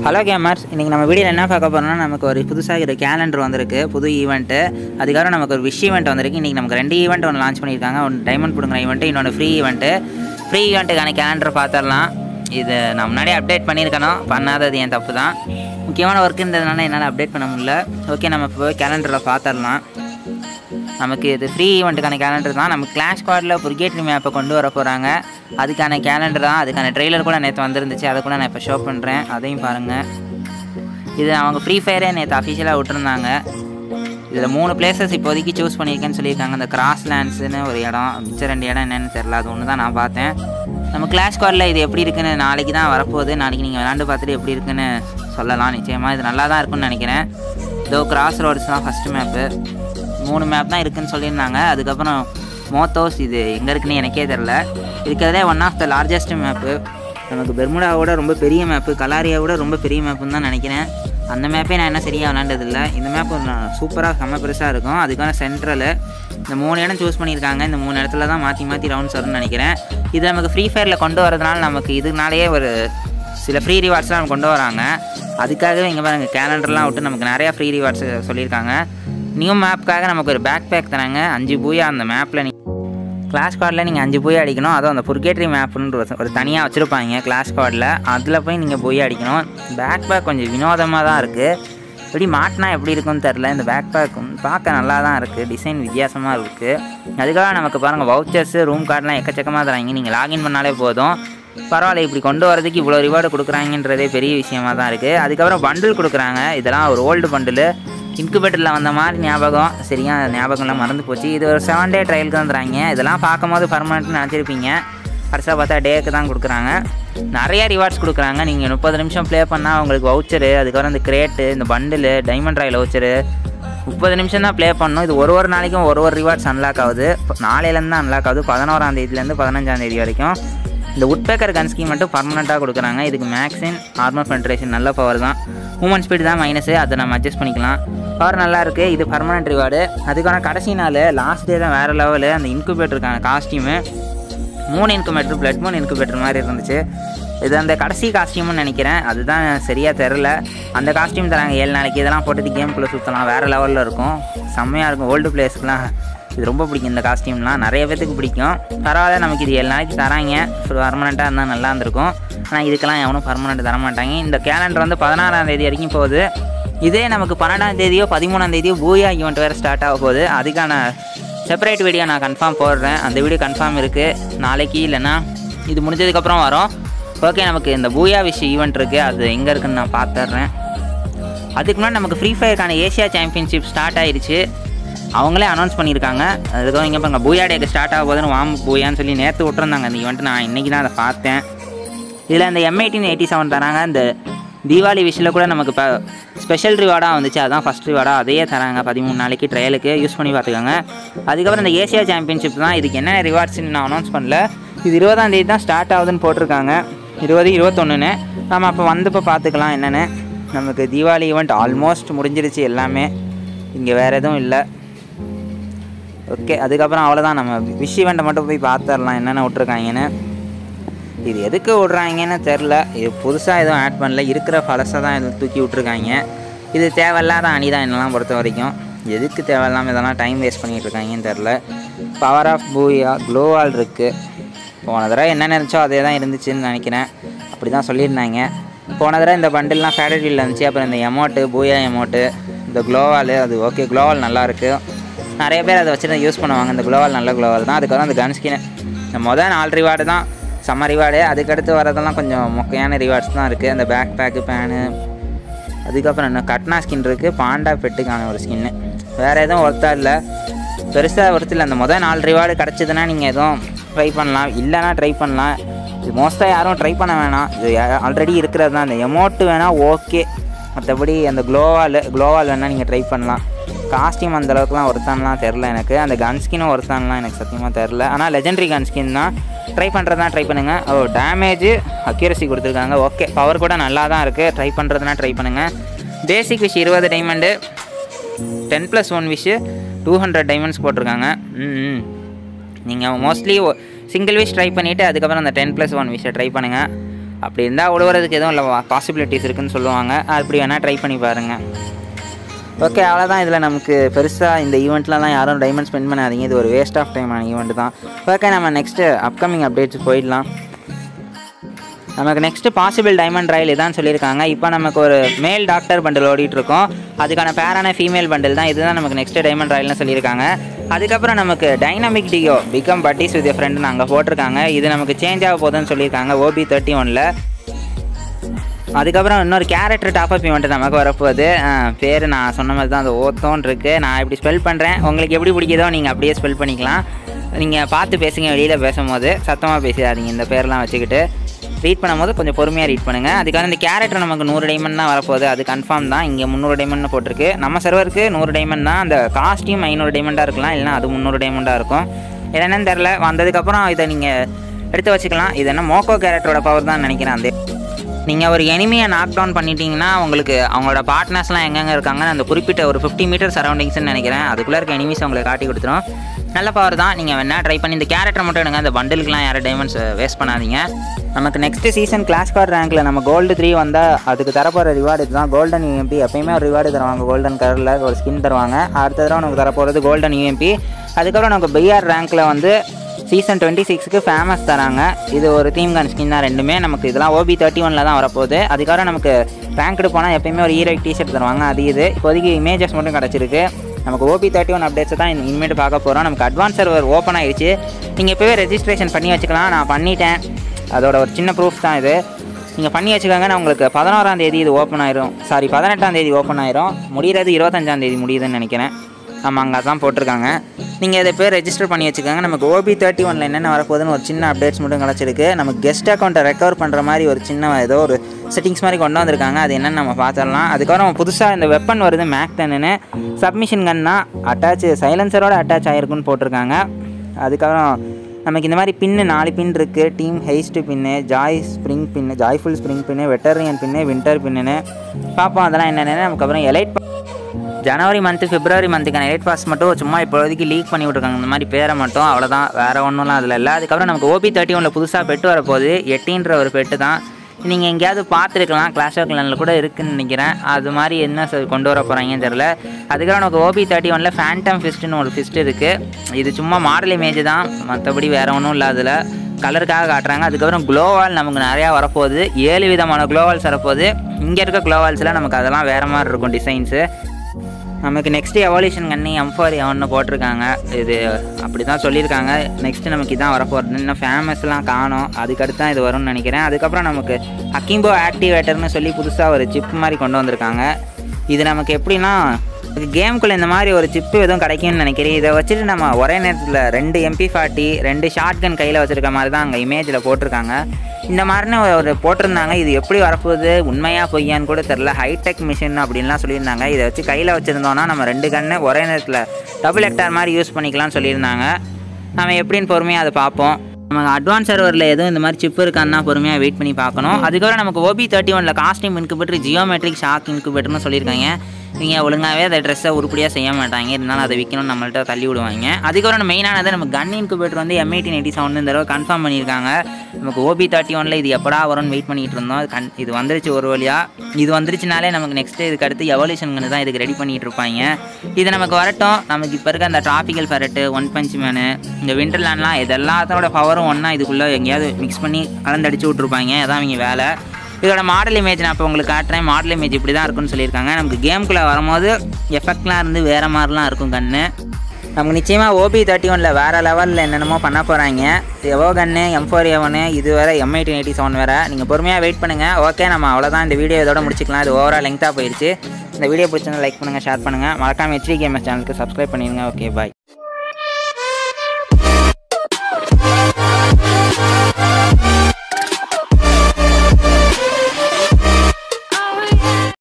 hello gamers இன்றைக்கி நம்ம வீடியோவில் என்ன பார்க்க போகிறோம்னா நமக்கு ஒரு புதுசாக ஒரு கேலண்டர் வந்திருக்கு புது ஈவெண்ட்டு அதுக்கப்புறம் நமக்கு ஒரு விஷ் ஈவெண்ட் வந்திருக்கு இன்றைக்கி நமக்கு ரெண்டு ஈவெண்ட் ஒன்று லான்ச் பண்ணியிருக்காங்க ஒன்று டைமண்ட் பிடுங்குற ஈவெண்ட்டு இன்னொன்று ஃப்ரீ ஈவெண்ட்டு ஃப்ரீ ஈவெண்ட்டுக்கான கேலண்டர் பார்த்துடலாம் இது நான் முன்னாடியே அப்டேட் பண்ணியிருக்கணும் பண்ணாதது என் தப்பு தான் முக்கியமான ஒர்க் இருந்ததுனால என்னால் அப்டேட் பண்ண முடியல ஓகே நம்ம இப்போ கேலண்டரில் பார்த்துடலாம் நமக்கு இது ஃப்ரீ ஈவெண்ட்டுக்கான கேலண்டர் தான் நம்ம கிளாஷ் கார்டில் புரிகேட்ரி மேப்பை கொண்டு வர போகிறாங்க அதுக்கான கேலண்டர் தான் அதுக்கான ட்ரெய்லர் கூட நேற்று வந்துருந்துச்சு அதை கூட நான் இப்போ ஷோ பண்ணுறேன் அதையும் பாருங்கள் இது அவங்க ஃப்ரீ ஃபயரே நேற்று அஃபிஷியலாக விட்டுருந்தாங்க இதில் மூணு பிளேசஸ் இப்போதைக்கு சூஸ் பண்ணியிருக்கேன்னு சொல்லியிருக்காங்க இந்த கிராஸ் லேண்ட்ஸ்னு ஒரு இடம் மிச்சம் ரெண்டு இடம் என்னென்னு தெரில அது ஒன்று தான் நான் பார்த்தேன் நம்ம கிளாஷ் கார்டில் இது எப்படி இருக்குன்னு நாளைக்கு தான் வரப்போகுது நாளைக்கு நீங்கள் விளாண்டு பார்த்துட்டு எப்படி இருக்குன்னு சொல்லலாம் நிச்சயமாக இது நல்லா தான் இருக்கும்னு நினைக்கிறேன் இதோ கிராஸ் ரோட்ஸ் தான் ஃபஸ்ட்டு மேப்பு மூணு மேப் தான் இருக்குன்னு சொல்லியிருந்தாங்க அதுக்கப்புறம் மோத்தோஸ் இது எங்கே இருக்குன்னு எனக்கே தெரில இருக்கிறதே one of the largest map நமக்கு பெர்முடாவோட ரொம்ப பெரிய மேப்பு கலாரியாவோட ரொம்ப பெரிய மேப்புன்னு தான் நினைக்கிறேன் அந்த மேப்பே நான் என்ன சரியாக விளாண்டதில்ல இந்த மேப் சூப்பராக செம்ம பெருசாக இருக்கும் அதுக்கான சென்ட்ரலு இந்த மூணு இடம் சூஸ் பண்ணியிருக்காங்க இந்த மூணு இடத்துல தான் மாற்றி மாற்றி ரவுண்ட்ஸ் வரும்னு நினைக்கிறேன் இது நமக்கு ஃப்ரீ ஃபயரில் கொண்டு வரதுனால நமக்கு இதனாலேயே ஒரு சில ஃப்ரீ ரிவார்ட்ஸ்லாம் நம்ம கொண்டு வராங்க அதுக்காகவே இங்கே பாருங்க கேலண்டர்லாம் விட்டு நமக்கு நிறையா ஃப்ரீ ரிவார்ட்ஸ் சொல்லியிருக்காங்க நியூ மேப்க்காக நமக்கு ஒரு பேக் பேக் தராங்க அஞ்சு பூயா அந்த மேப்பில் நீ கிளாஸ் கார்டில் நீங்கள் அஞ்சு பூயா அடிக்கணும் அதுவும் அந்த புர்கேட்ரி மேப்புன்ற ஒரு- ஒரு தனியாக வச்சுருப்பாங்க கிளாஸ் கார்டில் அதில் போய் நீங்கள் பூயா அடிக்கணும் பேக் பேக் கொஞ்சம் வினோதமாக தான் இருக்குது எப்படி மாட்டினா எப்படி இருக்கும்னு தெரில இந்த பேக் பேக் பார்க்க நல்லா தான் இருக்குது டிசைன் வித்தியாசமாக இருக்குது அதுக்காக நமக்கு பாருங்கள் வவுச்சர்ஸு ரூம் கார்டெலாம் எக்கச்சக்கமாக தராங்க நீங்கள் லாகின் பண்ணாலே போதும் பரவாயில்ல இப்படி கொண்டு வரதுக்கு இவ்வளோ ரிவார்டு கொடுக்குறாங்கன்றதே பெரிய விஷயமா தான் இருக்குது அதுக்கப்புறம் பண்டில் கொடுக்குறாங்க இதெல்லாம் ஒரு ஓல்டு பண்டில் இன்குபேட்டரில் வந்த மாதிரி ஞாபகம் சரியா ஞாபகம்லாம் மறந்து போச்சு இது ஒரு செவன் டே ட்ரையலுக்கு தான் தராங்க இதெல்லாம் பார்க்கும்போது பர்மனெண்ட்னு நினச்சிருப்பீங்க கடைசியாக பார்த்தா டேக்கு தான் கொடுக்குறாங்க நிறைய ரிவார்ட்ஸ் கொடுக்குறாங்க நீங்கள் முப்பது நிமிஷம் ப்ளே பண்ணால் உங்களுக்கு வவுச்சரு அதுக்கப்புறம் இந்த கிரேட்டு இந்த பண்டிலு டைமண்ட் ராயல் வவுச்சரு முப்பது நிமிஷம் தான் ப்ளே பண்ணணும் இது ஒரு ஒரு நாளைக்கும் ஒரு ஒரு ரிவார்ட்ஸ் அன்லாக் ஆகுது இப்போ நாளையிலேருந்து தான் அன்லாக் ஆகுது பதினோராம் தேதியிலேருந்து பதினஞ்சாம் தேதி வரைக்கும் இந்த உட்பேக்கர் கன் ஸ்கீம் மட்டும் பர்மனெண்ட்டாக கொடுக்குறாங்க இதுக்கு மேக்ஸின் ஆர்மர் பென்ட்ரேஷன் நல்ல பவர் தான் மூமெண்ட் ஸ்பீடு தான் மைனஸு அதை நம்ம அட்ஜஸ்ட் பண்ணிக்கலாம் பவர் நல்லா இருக்குது இது பர்மனெண்ட் ரிவார்டு அதுக்கான கடைசி நாள் லாஸ்ட் டே தான் வேறு லெவலு அந்த இன்குபேட்டருக்கான காஸ்டியூமு மூணு இன்குபேட்டர் பிளட் மூணு இன்குபேட்டர் மாதிரி இருந்துச்சு இது அந்த கடைசி காஸ்டியூம்னு நினைக்கிறேன் அதுதான் சரியாக தெரில அந்த காஸ்டியூம் தராங்க ஏழு நாளைக்கு இதெல்லாம் போட்டுட்டு கேம்குள்ளே சுற்றலாம் வேறு லெவலில் இருக்கும் செம்மையாக இருக்கும் ஓல்டு பிளேஸ்க்குலாம் இது ரொம்ப பிடிக்கும் இந்த காஸ்டியூம்லாம் நிறைய பேத்துக்கு பிடிக்கும் பரவாயில்ல நமக்கு இது ஏழு நாளைக்கு தராங்க பர்மனெண்ட்டாக இருந்தால் நல்லா இருந்திருக்கும் ஆனால் இதுக்கெல்லாம் எவனும் பர்மனெண்ட் தர மாட்டாங்க இந்த கேலண்டர் வந்து பதினாறாம் தேதி வரைக்கும் போகுது இதே நமக்கு பன்னெண்டாம் தேதியோ பதிமூணாம் தேதியோ பூயா ஈவெண்ட் வேறு ஸ்டார்ட் ஆக போகுது அதுக்கான செப்பரேட் வீடியோ நான் கன்ஃபார்ம் போடுறேன் அந்த வீடியோ கன்ஃபார்ம் இருக்குது நாளைக்கு இல்லைன்னா இது முடிஞ்சதுக்கப்புறம் வரும் ஓகே நமக்கு இந்த பூயா விஷ் ஈவெண்ட் இருக்குது அது எங்கே இருக்குன்னு நான் பார்த்துட்றேன் அதுக்கு முன்னாடி நமக்கு ஃப்ரீ ஃபயருக்கான ஏஷியா சாம்பியன்ஷிப் ஸ்டார்ட் ஆயிருச்சு அவங்களே அனௌன்ஸ் பண்ணியிருக்காங்க அதுக்காக இங்கே பாருங்க பூயா டேக்கு ஸ்டார்ட் ஆக போதுன்னு வாம் பூயான்னு சொல்லி நேற்று விட்டுருந்தாங்க அந்த ஈவெண்ட் நான் இன்றைக்கி தான் அதை பார்த்தேன் இதில் இந்த எம் எயிட்டின் எயிட்டி செவன் தராங்க இந்த தீபாவளி விஷயில் கூட நமக்கு இப்போ ஸ்பெஷல் ரிவார்டாக வந்துச்சு அதான் ஃபஸ்ட் ரிவார்டாக அதையே தராங்க பதிமூணு நாளைக்கு ட்ரையலுக்கு யூஸ் பண்ணி பார்த்துக்கோங்க அதுக்கப்புறம் இந்த ஏசியா சாம்பியன்ஷிப் தான் இதுக்கு என்னென்ன ரிவார்ட்ஸ்னு நான் அனௌன்ஸ் பண்ணல இது இருபதாம் தேதி தான் ஸ்டார்ட் ஆகுதுன்னு போட்டிருக்காங்க இருபது இருபத்தொன்றுன்னு நம்ம அப்போ வந்தப்போ பார்த்துக்கலாம் என்னென்னு நமக்கு தீபாவளி ஈவெண்ட் ஆல்மோஸ்ட் முடிஞ்சிருச்சு எல்லாமே இங்கே வேறு எதுவும் இல்லை ஓகே அதுக்கப்புறம் அவ்வளோதான் நம்ம விஷ் ஈவெண்ட்டை மட்டும் போய் பார்த்துடலாம் என்னென்ன விட்ருக்காங்கன்னு இது எதுக்கு விட்றாங்கன்னு தெரில இது புதுசாக எதுவும் ஆட் பண்ணல இருக்கிற பழசை தான் எதுவும் தூக்கி விட்ருக்காங்க இது தேவையில்லாத அணி தான் என்னெல்லாம் பொறுத்த வரைக்கும் எதுக்கு தேவையில்லாமல் இதெல்லாம் டைம் வேஸ்ட் பண்ணிகிட்டு இருக்காங்கன்னு தெரில பவர் ஆஃப் பூயா க்ளோவால் இருக்குது போன தடவை என்ன நினச்சோ அதே தான் இருந்துச்சுன்னு நினைக்கிறேன் அப்படி தான் சொல்லியிருந்தாங்க போன தடவை இந்த பண்டில்லாம் ஃபேடரியில் இருந்துச்சு அப்புறம் இந்த எமௌண்ட்டு பூயா எமௌண்ட்டு இந்த க்ளோவால் அது ஓகே க்ளோவால் நல்லா இருக்கு நிறைய பேர் அதை வச்சு தான் யூஸ் பண்ணுவாங்க இந்த க்ளோவால் நல்ல க்ளோவால் தான் அதுக்கப்புறம் அந்த கன் ஸ்கின் இந்த மொதல் நாலு ரிவார்டு தான் செம்ம ரிவார்டு அதுக்கடுத்து வரதெல்லாம் கொஞ்சம் மொக்கையான ரிவார்ட்ஸ் தான் இருக்குது அந்த பேக் பேக்கு பேனு அதுக்கப்புறம் என்ன கட்னா ஸ்கின் இருக்குது பாண்டா பெட்டுக்கான ஒரு ஸ்கின்னு வேறு எதுவும் ஒர்த்தா இல்லை பெருசாக ஒருத்தர் இல்லை அந்த மொதல் நாலு ரிவார்டு கிடச்சிதுன்னா நீங்கள் எதுவும் ட்ரை பண்ணலாம் இல்லைனா ட்ரை பண்ணலாம் இது மோஸ்ட்டாக யாரும் ட்ரை பண்ண வேணாம் இது ஆல்ரெடி இருக்கிறது தான் அந்த எமௌண்ட்டு வேணால் ஓகே மற்றபடி அந்த க்ளோவால் க்ளோவால் வேணால் நீங்கள் ட்ரை பண்ணலாம் காஸ்டியூம் அந்த அளவுக்குலாம் ஒருத்தான்லாம் தெரில எனக்கு அந்த கன் ஸ்கினும் ஒருத்தான்லாம் எனக்கு சத்தியமாக தெரில ஆனால் லெஜெண்டரி கன் ஸ்கின் தான் ட்ரை பண்ணுறதுனா ட்ரை பண்ணுங்கள் ஓ டேமேஜ் அக்யூரசி கொடுத்துருக்காங்க ஓகே பவர் கூட நல்லா தான் இருக்குது ட்ரை பண்ணுறதுனா ட்ரை பண்ணுங்கள் பேசிக் விஷ் இருபது diamond ten plus one wish two hundred diamonds போட்டிருக்காங்க ம் நீங்கள் மோஸ்ட்லி சிங்கிள் விஷ் ட்ரை பண்ணிவிட்டு அதுக்கப்புறம் அந்த டென் ப்ளஸ் ஒன் விஷை ட்ரை பண்ணுங்கள் அப்படி இருந்தால் உழுவுறதுக்கு எதுவும் இல்லை பாசிபிலிட்டிஸ் இருக்குன்னு சொல்லுவாங்க அப்படி வேணால் ட்ரை பண்ணி பாருங்கள் ஓகே அவ்வளோதான் இதில் நமக்கு பெருசாக இந்த ஈவெண்ட்லலாம் யாரும் டைமண்ட் ஸ்பெண்ட் பண்ணாதீங்க இது ஒரு வேஸ்ட் ஆஃப் டைமான ஈவெண்ட் தான் ஓகே நம்ம நெக்ஸ்ட்டு அப்கமிங் அப்டேட்ஸ் போயிடலாம் நமக்கு நெக்ஸ்ட்டு பாசிபிள் டைமண்ட் ராயல் இதான் சொல்லியிருக்காங்க இப்போ நமக்கு ஒரு மேல் டாக்டர் பண்டில் ஓடிட்டு இருக்கோம் அதுக்கான பேரான ஃபீமேல் பண்டில் தான் இதுதான் நமக்கு நெக்ஸ்ட்டு டைமண்ட் ராயல்னு சொல்லியிருக்காங்க அதுக்கப்புறம் நமக்கு dynamic duo become buddies with friend அங்கே போட்டிருக்காங்க இது நமக்கு சேஞ்ச் ஆக போகுதுன்னு சொல்லியிருக்காங்க ஓபி தேர்ட்டி ஒனில் அதுக்கப்புறம் இன்னொரு கேரக்டர் டாப்அப் இவெண்ட் நமக்கு வரப்போகுது பேர் நான் சொன்ன மாதிரி தான் அது ஓத்தோன் இருக்குது நான் இப்படி ஸ்பெல் பண்ணுறேன் உங்களுக்கு எப்படி பிடிக்குதோ நீங்கள் அப்படியே ஸ்பெல் பண்ணிக்கலாம் நீங்கள் பார்த்து பேசுங்க வெளியில் பேசும்போது சத்தமாக பேசிடாதீங்க இந்த பேர்லாம் வச்சுக்கிட்டு ரீட் பண்ணும்போது கொஞ்சம் பொறுமையாக ரீட் பண்ணுங்கள் அதுக்காக இந்த கேரக்டர் நமக்கு நூறு டைமண்ட் தான் வரப்போகுது அது கன்ஃபார்ம் தான் இங்கே முந்நூறு டைமண்ட் போட்டிருக்கு நம்ம சர்வருக்கு நூறு டைமண்ட் தான் அந்த காஸ்டியூம் ஐநூறு டைமண்டாக இருக்கலாம் இல்லைனா அது முந்நூறு டைமண்டாக இருக்கும் இது என்னன்னு தெரில வந்ததுக்கப்புறம் இதை நீங்கள் எடுத்து வச்சுக்கலாம் இது என்ன மோக்கோ கேரக்டரோட பவர் தான் நினைக்கிறேன் அந்த நீங்கள் ஒரு எனிமியை நாக் டவுன் பண்ணிட்டீங்கன்னா உங்களுக்கு அவங்களோட பார்ட்னர்ஸ்லாம் எங்கெங்கே இருக்காங்க அந்த குறிப்பிட்ட ஒரு ஃபிஃப்டி மீட்டர் சரௌண்டிங்ஸ்னு நினைக்கிறேன் அதுக்குள்ளே இருக்க எனிமிஸ் உங்களுக்கு காட்டி கொடுத்துரும் நல்ல பவர் தான் நீங்கள் வேணா ட்ரை பண்ணி இந்த கேரக்டர் மட்டும் எடுங்க அந்த பண்டிலுக்குலாம் யாரும் டைமண்ட்ஸ் வேஸ்ட் பண்ணாதீங்க நமக்கு நெக்ஸ்ட் சீசன் கிளாஸ் கார்டு ரேங்க்கில் நம்ம கோல்டு த்ரீ வந்தால் அதுக்கு தரப்போகிற ரிவார்டு இதுதான் கோல்டன் யூஎம்பி எப்பயுமே ஒரு ரிவார்டு தருவாங்க கோல்டன் கலரில் ஒரு ஸ்கின் தருவாங்க அடுத்த தடவை நமக்கு தரப்போகிறது கோல்டன் யூஎம்பி அதுக்கப்புறம் நமக்கு பிஆர் ரேங்க்கில் வந்து சீசன் டுவெண்ட்டி சிக்ஸ்க்கு ஃபேமஸ் தராங்க இது ஒரு தீம் கன் ஸ்கின் தான் ரெண்டுமே நமக்கு இதெல்லாம் ஓபி தேர்ட்டி ஒனில் தான் வரப்போகுது அதுக்கப்புறம் நமக்கு ரேங்க்டு போனால் எப்பயுமே ஒரு ஹீரோயிக் டிஷர்ட் தருவாங்க அது இது இப்போதைக்கு இமேஜஸ் மட்டும் கிடச்சிருக்கு நமக்கு ஓபி தேர்ட்டி ஒன் அப்டேட்ஸ் தான் இந்த- இனிமேட்டு பார்க்க போகிறோம் நமக்கு அட்வான்ஸ் சர்வர் ஓப்பன் ஆயிடுச்சு நீங்கள் இப்போவே ரெஜிஸ்ட்ரேஷன் பண்ணி வச்சுக்கலாம் நான் பண்ணிட்டேன் அதோட ஒரு சின்ன ப்ரூஃப் தான் இது நீங்கள் பண்ணி வச்சுக்கோங்க நான் உங்களுக்கு பதினோராம் தேதி இது ஓப்பன் ஆயிரும் சாரி பதினெட்டாம் தேதி ஓப்பன் ஆயிரும் முடிகிறது இருபத்தஞ்சாம் தேதி முடியுதுன்னு நினைக்கிறேன் ஆமாம் அங்கே தான் போட்டிருக்காங்க நீங்கள் இதை பேர் ரெஜிஸ்டர் பண்ணி வச்சுக்கோங்க நமக்கு ஓபி தேர்ட்டி ஒனில் என்னென்ன வரப்போகுதுன்னு ஒரு சின்ன அப்டேட்ஸ் மட்டும் கிடச்சிருக்கு நமக்கு கெஸ்ட் அக்கௌண்ட்டை ரெக்கவர் பண்ணுற மாதிரி ஒரு சின்ன ஏதோ ஒரு செட்டிங்ஸ் மாதிரி கொண்டு வந்திருக்காங்க அது என்னென்னு நம்ம பார்த்துடலாம் அதுக்கப்புறம் புதுசாக இந்த வெப்பன் வருது மேக் டென்னு சப்மிஷன் கன் தான் அட்டாச் சைலன்சரோட அட்டாச் ஆகிருக்குன்னு போட்டிருக்காங்க அதுக்கப்புறம் நமக்கு இந்த மாதிரி பின்னு நாலு பின் இருக்குது team heist pin joy spring pin joyful spring pin veteran pin winter பின்னுன்னு பார்ப்போம் அதெல்லாம் என்னென்னு நமக்கு அப்புறம் எலைட் ஜனவரி மந்த்து பிப்ரவரி மந்த்துக்கான எலைட் பாஸ் மட்டும் சும்மா இப்போதைக்கு லீக் பண்ணி விட்ருக்காங்க இந்த மாதிரி பேரை மட்டும் அவ்வளோதான் வேறு ஒன்றும்லாம் அதில் இல்லை அதுக்கப்புறம் நமக்கு ஓபி தேர்ட்டி ஒனில் புதுசாக பெட்டு வரப்போகுது எட்டின்ற ஒரு பெட்டு தான் நீங்கள் எங்கேயாவது பார்த்துருக்கலாம் கிளாஸ் ஆஃப் கிளனில் கூட இருக்குன்னு நினைக்கிறேன் அது மாதிரி என்ன சொ- கொண்டு வர போகிறாங்கன்னு தெரில அதுக்கப்புறம் நமக்கு ஓபி தேர்ட்டி ஒனில் ஃபேண்டம் ஃபிஸ்ட்டுன்னு ஒரு ஃபிஸ்ட் இருக்குது இது சும்மா மாடல் இமேஜ் தான் மற்றபடி வேறு ஒன்றும் இல்லை அதில் கலருக்காக காட்டுறாங்க அதுக்கப்புறம் குளோவால் நமக்கு நிறையா வரப்போகுது ஏழு விதமான குளோவால்ஸ் வரப்போகுது இங்கே இருக்க குளோவால்ஸில் நமக்கு அதெல்லாம் வேறு மாதிரி இருக்கும் டிசைன்ஸு நமக்கு நெக்ஸ்ட் எவல்யூஷன் கண்ணி எம் ஃபோர் ஒன்று போட்டிருக்காங்க இது அப்படி தான் சொல்லியிருக்காங்க நெக்ஸ்ட் நமக்கு இதான் வரப்போகிறது இன்னும் ஃபேமஸ்லாம் காணும் அதுக்கடுத்து தான் இது வரும்னு நினைக்கிறேன் அதுக்கப்புறம் நமக்கு அக்கிம்போ ஆக்டிவேட்டர்னு சொல்லி புதுசாக ஒரு சிப் மாதிரி கொண்டு வந்திருக்காங்க இது நமக்கு எப்படின்னா கேமுக்குள்ளே இந்த மாதிரி ஒரு சிப்பு எதுவும் கிடைக்கும்னு நினைக்கிறேன் இதை வச்சுட்டு நம்ம ஒரே நேரத்தில் ரெண்டு எம்பி ஃபார்ட்டி ரெண்டு ஷார்ட் கன் கையில் வச்சுருக்க மாதிரி தான் அங்கே இமேஜில் போட்டிருக்காங்க இந்த மாதிரின்னு ஒரு போட்டிருந்தாங்க இது எப்படி வரப்போகுது உண்மையாக பொய்யான்னு கூட தெரில ஹைடெக் மிஷின் அப்படின்லாம் சொல்லியிருந்தாங்க இதை வச்சு கையில் வச்சுருந்தோன்னா நம்ம ரெண்டு கன்று ஒரே நேரத்தில் டபுள் ஹெக்டார் மாதிரி யூஸ் பண்ணிக்கலாம்னு சொல்லியிருந்தாங்க நம்ம எப்படின்னு பொறுமையாக அதை பார்ப்போம் நம்ம அட்வான்ஸ் சர்வரில் எதுவும் இந்த மாதிரி சிப் இருக்கான்னா பொறுமையாக வெயிட் பண்ணி பார்க்கணும் அதுக்கப்புறம் நமக்கு ஓபி தேர்ட்டி ஒனில் காஸ்டியூம் இன்குபேட்டர் ஜியோமெட்ரிக் ஷாக் இன்குபேட்டர்னு சொல்லியிருக்காங்க இவங்க ஒழுங்காகவே அதை ட்ரெஸ்ஸை உருப்படியாக செய்ய மாட்டாங்க இருந்தாலும் அதை விற்கணும்னு நம்மள்ட்ட தள்ளி விடுவாங்க அதுக்கப்புறம் மெயினானது நம்ம கன் இன்குபேட்டர் வந்து எம் எயிட்டின் எயிட்டி செவன் இந்த தடவை கன்ஃபார்ம் பண்ணியிருக்காங்க நமக்கு ஓபி தேர்ட்டி ஒனில் இது எப்படா வரும்னு வெயிட் பண்ணிட்டு இருந்தோம் அது கண் இது வந்துருச்சு ஒரு வழியாக இது வந்துருச்சுனாலே நமக்கு நெக்ஸ்ட்டு இதுக்கு அடுத்து எவல்யூஷன் தான் இதுக்கு ரெடி பண்ணிட்டு இருப்பாங்க இது நமக்கு வரட்டும் நமக்கு இப்போ இருக்க அந்த tropical ferret one punch man இந்த விண்டர்லேண்ட்லாம் இது எல்லாத்தோட பவரும் ஒன்றா இதுக்குள்ளே எங்கேயாவது மிக்ஸ் பண்ணி கலந்தடிச்சு விட்ருப்பாங்க அதான் அவங்க வேலை இதோட மாடல் இமேஜ் நான் இப்போ உங்களுக்கு காட்டுறேன் மாடல் இமேஜ் இப்படி தான் இருக்கும்னு சொல்லியிருக்காங்க நமக்கு கேமுக்குள்ளே வரும்போது எஃபெக்ட்லாம் இருந்து வேறு மாதிரிலாம் இருக்கும் கன்று நமக்கு நிச்சயமாக ஓபி தேர்ட்டி ஒனில் வேறு லெவலில் என்னென்னமோ பண்ண போகிறாங்க எவோ கன்று எம் ஃபோர் எவனு இது வேறு எம் எயிட்டின் எயிட்டி செவன் வேறு நீங்கள் பொறுமையாக வெயிட் பண்ணுங்கள் ஓகே நம்ம அவ்வளோதான் இந்த வீடியோ இதோட முடிச்சிக்கலாம் இது ஓவரால் லெங்க்த்தாக போயிடுச்சு இந்த வீடியோ பிடிச்சிருந்தா லைக் பண்ணுங்கள் ஷேர் பண்ணுங்கள் மறக்காம ஹெச்டி கேமஸ் சேனலுக்கு சப்ஸ்கிரைப் பண்ணிடுங்க ஓகே பாய்